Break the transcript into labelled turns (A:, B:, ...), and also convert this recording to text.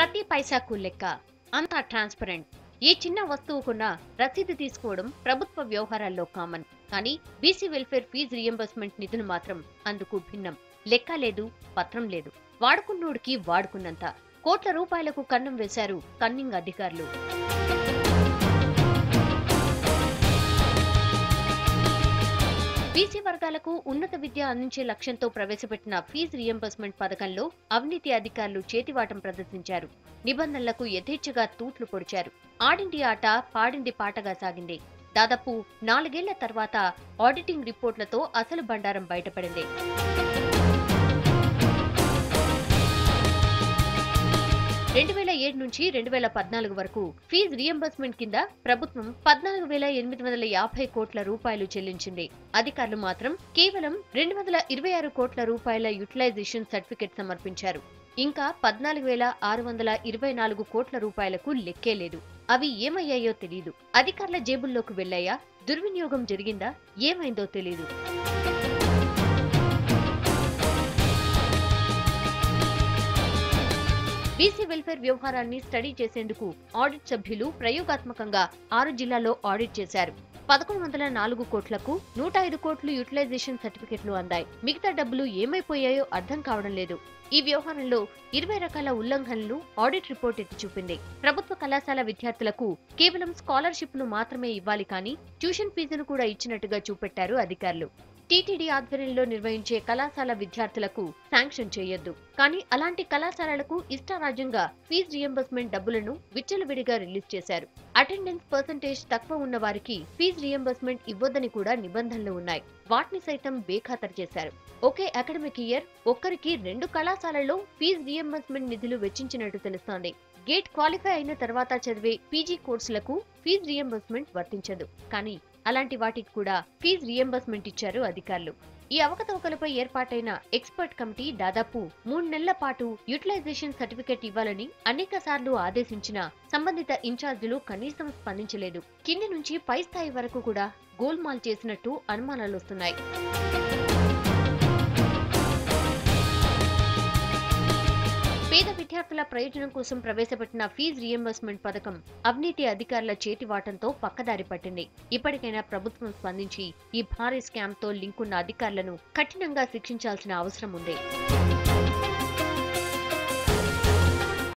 A: ప్రతి పైసాకు లెక్క అంతా ట్రాన్స్పరెంట్ ఏ చిన్న వస్తువుకున్నా రసీదు తీసుకోవడం ప్రభుత్వ వ్యవహారాల్లో కామన్ కానీ బీసీ వెల్ఫేర్ ఫీజు రియంబర్స్మెంట్ నిధులు మాత్రం అందుకు భిన్నం లెక్క లేదు పత్రం లేదు వాడుకున్నోడికి వాడుకున్నంత కోట్ల రూపాయలకు కన్నం వేశారు కన్నింగ్ అధికారులు బీసీ వర్గాలకు ఉన్నత విద్య అందించే లక్ష్యంతో ప్రవేశపెట్టిన ఫీజు రియంబర్స్మెంట్ పథకంలో అవినీతి అధికారులు చేతివాటం ప్రదర్శించారు నిబంధనలకు యథేచ్ఛగా తూట్లు పొడిచారు ఆడింది ఆట పాడింది పాటగా సాగింది దాదాపు నాలుగేళ్ల తర్వాత ఆడిటింగ్ రిపోర్ట్లతో అసలు బండారం బయటపడింది రెండు వేల ఏడు నుంచి రెండు వేల పద్నాలుగు వరకు ఫీజు రియంబర్స్మెంట్ కింద ప్రభుత్వం పద్నాలుగు వేల ఎనిమిది వందల యాభై కోట్ల రూపాయలు చెల్లించింది అధికారులు మాత్రం కేవలం రెండు వందల ఇరవై ఆరు కోట్ల రూపాయల యూటిలైజేషన్ సర్టిఫికెట్ సమర్పించారు ఇంకా పద్నాలుగు వేల ఆరు వందల ఇరవై నాలుగు కోట్ల రూపాయలకు లెక్కే లేదు అవి ఏమయ్యాయో తెలియదు అధికారుల జేబుల్లోకి వెళ్లాయా దుర్వినియోగం జరిగిందా ఏమైందో తెలియదు బీసీ వెల్ఫేర్ వ్యవహారాన్ని స్టడీ చేసేందుకు ఆడిట్ సభ్యులు ప్రయోగాత్మకంగా ఆరు జిల్లాల్లో ఆడిట్ చేశారు పదకొండు వందల నాలుగు కోట్లకు నూట ఐదు కోట్లు యూటిలైజేషన్ సర్టిఫికెట్లు అందాయి మిగతా డబ్బులు ఏమైపోయాయో అర్థం కావడం లేదు ఈ వ్యవహారంలో ఇరవై రకాల ఉల్లంఘనలు ఆడిట్ రిపోర్ట్ ఎత్తి చూపింది ప్రభుత్వ కళాశాల విద్యార్థులకు కేవలం స్కాలర్షిప్ను మాత్రమే ఇవ్వాలి కానీ ట్యూషన్ ఫీజును కూడా ఇచ్చినట్టుగా చూపెట్టారు అధికారులు టీటీడీ ఆధ్వర్యంలో నిర్వహించే కళాశాల విద్యార్థులకు శాంక్షన్ చేయొద్దు కానీ అలాంటి కళాశాలలకు ఇష్టారాజ్యంగా ఫీజు రియంబర్స్మెంట్ డబ్బులను విచ్చలవిడిగా రిలీజ్ చేశారు అటెండెన్స్ పర్సంటేజ్ తక్కువ ఉన్న వారికి ఫీజు రియంబర్స్మెంట్ ఇవ్వొద్దని కూడా నిబంధనలు ఉన్నాయి వాటిని సైతం బేఖాతరు చేశారు ఒకే అకాడమిక్ ఇయర్ ఒక్కరికి రెండు కళాశాలల్లో ఫీజు రియంబర్స్మెంట్ నిధులు వెచ్చించినట్టు తెలుస్తోంది గేట్ క్వాలిఫై అయిన తర్వాత చదివే పీజీ కోర్సులకు ఫీజు రియంబర్స్మెంట్ వర్తించదు కానీ అలాంటి వాటికి కూడా ఫీజు రియంబర్స్మెంట్ ఇచ్చారు అధికారులు ఈ అవకతవకలపై ఏర్పాటైన ఎక్స్పర్ట్ కమిటీ దాదాపు మూడు నెలల పాటు యూటిలైజేషన్ సర్టిఫికెట్ ఇవ్వాలని అనేక సార్లు ఆదేశించినా సంబంధిత ఇన్ఛార్జీలు కనీసం స్పందించలేదు కింది నుంచి పై స్థాయి వరకు కూడా గోల్మాల్ చేసినట్టు అనుమానాలొస్తున్నాయి పేద విద్యార్థుల ప్రయోజనం కోసం ప్రవేశపెట్టిన ఫీజు రియంబర్స్మెంట్ పథకం అవినీతి అధికారుల చేతివాటంతో పక్కదారి పట్టింది ఇప్పటికైనా ప్రభుత్వం స్పందించి ఈ భారీ స్కామ్ తో లింకున్న అధికారులను కఠినంగా శిక్షించాల్సిన అవసరం ఉంది